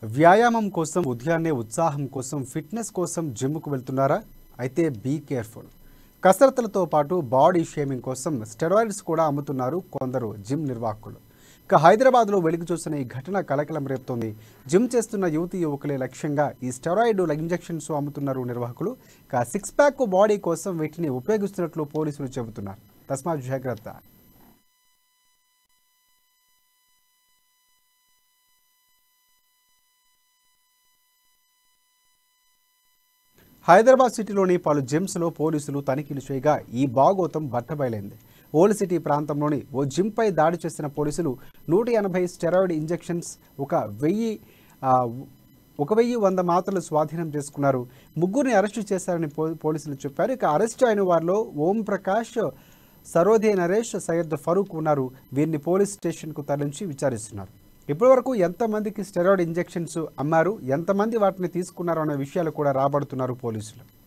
వ్యాయామం కోసం ఉదయాన్నే ఉత్సాహం కోసం ఫిట్నెస్ కోసం జిమ్కు వెళ్తున్నారా అయితే బీ కేర్ఫుల్ కసరత్తులతో పాటు బాడీ షేమింగ్ కోసం స్టెరాయిడ్స్ కూడా అమ్ముతున్నారు కొందరు జిమ్ నిర్వాహకులు ఇక హైదరాబాద్లో వెలుగు చూసిన ఈ ఘటన కలకలం రేపుతోంది జిమ్ చేస్తున్న యువతి యువకులే లక్ష్యంగా ఈ స్టెరాయిడ్ ఇంజెక్షన్స్ అమ్ముతున్నారు నిర్వాహకులు ఇక సిక్స్ ప్యాక్ బాడీ కోసం వీటిని ఉపయోగిస్తున్నట్లు పోలీసులు చెబుతున్నారు తస్మాత్ జాగ్రత్త హైదరాబాద్ సిటీలోని పలు జిమ్స్లో పోలీసులు తనిఖీలు చేయగా ఈ బాగోతం బట్టబయలైంది ఓల్డ్ సిటీ ప్రాంతంలోని ఓ జిమ్పై దాడి చేసిన పోలీసులు నూట ఎనభై స్టెరాయిడ్ ఇంజెక్షన్స్ ఒక వెయ్యి ఆ, ఒక వెయ్యి వంద మాత్రలు స్వాధీనం చేసుకున్నారు ముగ్గురిని అరెస్టు చేశారని పో- పోలీసులు చెప్పారు ఇక అరెస్టు అయిన వారిలో ఓం ప్రకాష్ సరోదే నరేష్ సయ్యద్ ఫరూక్ ఉన్నారు వీరిని పోలీస్ స్టేషన్కు తరలించి విచారిస్తున్నారు ఇప్పటివరకు ఎంతమందికి స్టెరాయిడ్ ఇంజెక్షన్స్ అమ్మారు ఎంతమంది వాటిని తీసుకున్నారు అనే విషయాలు కూడా రాబడుతున్నారు పోలీసులు